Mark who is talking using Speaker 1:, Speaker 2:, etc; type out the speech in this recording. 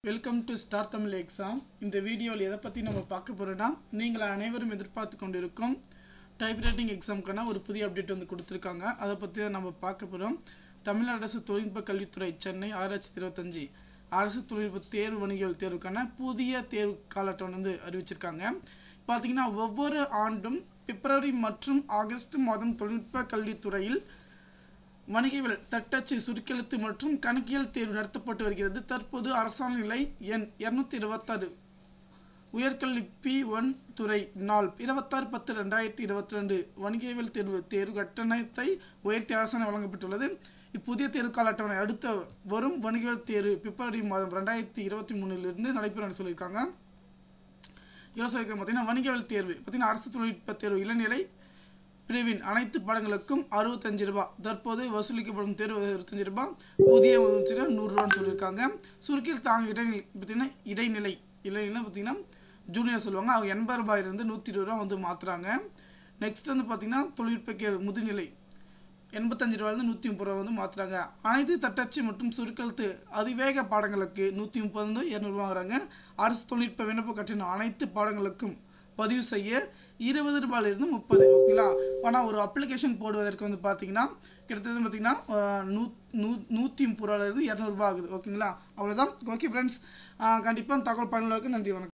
Speaker 1: welcome to star Tamil exam இந்த வீடியோவில் எதை பற்றி நம்ம பார்க்க போகிறோன்னா நீங்கள் அனைவரும் எதிர்பார்த்து கொண்டிருக்கும் டைப்ரைட்டிங் எக்ஸாமுக்கான ஒரு புதிய அப்டேட் வந்து கொடுத்துருக்காங்க அதை பற்றி தான் நம்ம பார்க்க போகிறோம் தமிழ்நாடு அரசு தொழில்நுட்ப கல்வித்துறை சென்னை ஆயிரத்தி இருபத்தஞ்சி அரசு தொழில்நுட்ப தேர்வு வணிகவியல் தேர்வுக்கான புதிய தேர்வு காலட்டவணை வந்து அறிவிச்சிருக்காங்க பார்த்தீங்கன்னா ஒவ்வொரு ஆண்டும் பிப்ரவரி மற்றும் ஆகஸ்ட் மாதம் தொழில்நுட்ப கல்வித்துறையில் வணிகவியல் தட்டச்சு சுருக்கெழுத்து மற்றும் கணக்கியல் தேர்வு நடத்தப்பட்டு வருகிறது தற்போது அரசாணை நிலை எண் இருநூத்தி இருபத்தாறு உயர்கல்வி பி ஒன் துறை நாள் இருபத்தாறு பத்து ரெண்டாயிரத்தி இருபத்தி ரெண்டு வணிகவியல் தேர்வு தேர்வு கட்டணத்தை உயர்த்தி அரசாணை வழங்கப்பட்டுள்ளது இப்புதிய தேர்வு கால அட்டவணை அடுத்த வரும் வணிகவியல் தேர்வு பிப்ரவரி மாதம் ரெண்டாயிரத்தி இருபத்தி மூணிலிருந்து நடைபெறும் சொல்லியிருக்காங்க இவ்வளோ சொல்லியிருக்காங்க பார்த்தீங்கன்னா வணிகவியல் தேர்வு பார்த்தீங்கன்னா அரசு தொழில்நுட்ப தேர்வு இளநிலை பிரிவின் அனைத்து பாடங்களுக்கும் அறுபத்தஞ்சு ரூபாய் தற்போது வசூலிக்கப்படும் தேர்வு இருபத்தஞ்சு ரூபாய் புதிய வந்துச்சுன்னா நூறுரூவான்னு சொல்லியிருக்காங்க சுருக்கில் தாங்க இடைநிலை பார்த்தீங்கன்னா இடைநிலை இடைநிலை பார்த்தீங்கன்னா ஜூனியர் சொல்லுவாங்க அவங்க எண்பது ரூபாயிலிருந்து நூற்றி இருபது ரூபா வந்து மாற்றுறாங்க நெக்ஸ்ட் வந்து பார்த்தீங்கன்னா தொழில்நுட்ப கே முதுநிலை எண்பத்தஞ்சு ரூபாயிலிருந்து நூற்றி முப்பது ரூபா வந்து மாற்றுறாங்க அனைத்து தட்டச்சு மற்றும் சுருக்கெழுத்து அதிவேக பாடங்களுக்கு நூற்றி முப்பது இரநூறுவா வராங்க அரசு தொழில்நுட்ப விண்ணப்ப கட்டணம் அனைத்து பாடங்களுக்கும் பதிவு செய்ய இருபது ரூபாயிலிருந்து முப்பது ஓகேங்களா ஆனால் ஒரு அப்ளிகேஷன் போடுவதற்கு வந்து பார்த்தீங்கன்னா கிட்டத்தட்ட பார்த்தீங்கன்னா நூ நூ நூற்றி முப்பது ரூபாயிலிருந்து இரநூறுபா ஆகுது ஓகேங்களா அவ்வளோதான் ஓகே ஃப்ரெண்ட்ஸ் கண்டிப்பாக தகவல் பயனுள்ளதுக்கு நன்றி வணக்கம்